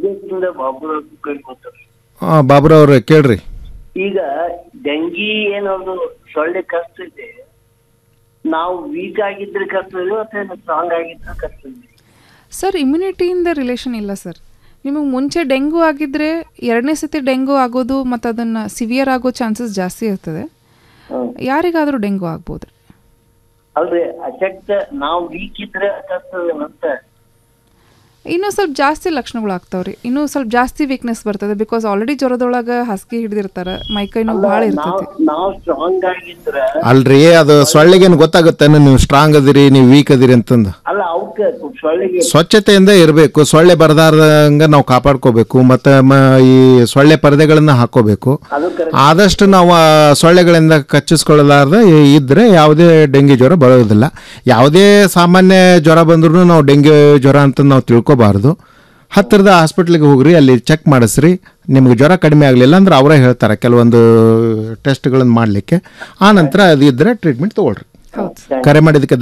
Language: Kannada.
ವಿದೇಶದಿಂದ ಬಾಬುರಾವ್ ಕೈ ಕೊಡ್ತಾರೆ ಹಾಂ ಬಾಬುರವ್ರೆ ಕೇಳ್ರಿ ಈಗ ಡೆಂಗಿ ಏನೊಂದು ಸೊಳ್ಳೆ ಕಷ್ಟ ಇದೆ ನಾವು ವೀಕ್ ಆಗಿದ್ರೆ ಕಷ್ಟ ಇದೆ ಅಥವಾ ಸ್ಟ್ರಾಂಗ್ ಆಗಿದ್ರೆ ಕಷ್ಟ ಇದೆ ಸರ್ ಇಮ್ಯುನಿಟಿಯಿಂದ ರಿಲೇಷನ್ ಇಲ್ಲ ಸರ್ ನಿಮಗೆ ಮುಂಚೆ ಡೆಂಗು ಆಗಿದ್ದರೆ ಎರಡನೇ ಸತಿ ಡೆಂಗು ಆಗೋದು ಮತ್ತು ಅದನ್ನು ಸಿವಿಯರ್ ಆಗೋ ಚಾನ್ಸಸ್ ಜಾಸ್ತಿ ಇರ್ತದೆ ಯಾರಿಗಾದರೂ ಡೆಂಗು ಆಗ್ಬೋದು ಅಲ್ರಿ ಅಶಕ್ತ ನಾವು ವೀಕ್ ಇದ್ರೆ ಕಷ್ಟ ಅಂತ ಇನ್ನೂ ಸ್ವಲ್ಪ ಜಾಸ್ತಿ ಲಕ್ಷಣಗಳು ಆಗ್ತಾವ್ರಿ ಇನ್ನೂ ಸ್ವಲ್ಪ ಜಾಸ್ತಿ ವೀಕ್ನೆಸ್ ಬರ್ತದೆ ಬಿಕಾಸ್ ಆಲ್ರೆಡಿ ಜ್ವರದೊಳಗೆ ಹಾಸಿಗೆ ಹಿಡಿದಿರ್ತಾರೆ ಮೈಕೈ ನೋವು ಭಾಳ ನಾವು ಇರ್ತೈತಿ ನಾವು ಸ್ಟ್ರಾಂಗ್ ಆಗಿದ್ರ ಅಲ್ರಿ ಅದು ಸೊಳ್ಳೆಗೇನು ಗೊತ್ತಾಗುತ್ತೇನು ನೀವು ಸ್ಟ್ರಾಂಗ್ ಅದಿರಿ ನೀವು ವೀಕ್ ಅದಿರಿ ಅಂತಂದು ಅಲ್ಲ ಅವಕ್ಕೆ ಸೊಳ್ಳೆಗೆ ಸ್ವಚ್ಛತೆಯಿಂದ ಇರಬೇಕು ಸೊಳ್ಳೆ ಬರದಾರ್ದಂಗೆ ನಾವು ಕಾಪಾಡ್ಕೋಬೇಕು ಮತ್ತು ಮ ಈ ಸೊಳ್ಳೆ ಪರದೆಗಳನ್ನು ಹಾಕೋಬೇಕು ಅದು ಕರೆಕ್ಟ್ ಆದಷ್ಟು ನಾವು ಆ ಸೊಳ್ಳೆಗಳಿಂದ ಕಚ್ಚಿಸ್ಕೊಳ್ಳಲಾರ್ದೆ ಇದ್ದರೆ ಯಾವುದೇ ಡೆಂಗಿ ಜ್ವರ ಬರೋದಿಲ್ಲ ಯಾವುದೇ ಸಾಮಾನ್ಯ ಜ್ವರ ಬಂದ್ರೂ ನಾವು ಡೆಂಗಿ ಜ್ವರ ಅಂತ ನಾವು ತಿಳ್ಕೊಬಾರ್ದು ಹತ್ತಿರದ ಹಾಸ್ಪಿಟ್ಲಿಗೆ ಹೋಗ್ರಿ ಅಲ್ಲಿ ಚೆಕ್ ಮಾಡಿಸ್ರಿ ನಿಮಗೆ ಜ್ವರ ಕಡಿಮೆ ಆಗಲಿಲ್ಲ ಅಂದ್ರೆ ಅವರೇ ಹೇಳ್ತಾರೆ ಕೆಲವೊಂದು ಟೆಸ್ಟ್ಗಳನ್ನು ಮಾಡಲಿಕ್ಕೆ ಆ ನಂತರ ಅದು ಇದ್ದರೆ ಟ್ರೀಟ್ಮೆಂಟ್ ತೊಗೊಳ್ರಿ ಹೌದು ಕರೆ ಮಾಡಿದ್ದಕ್ಕೆ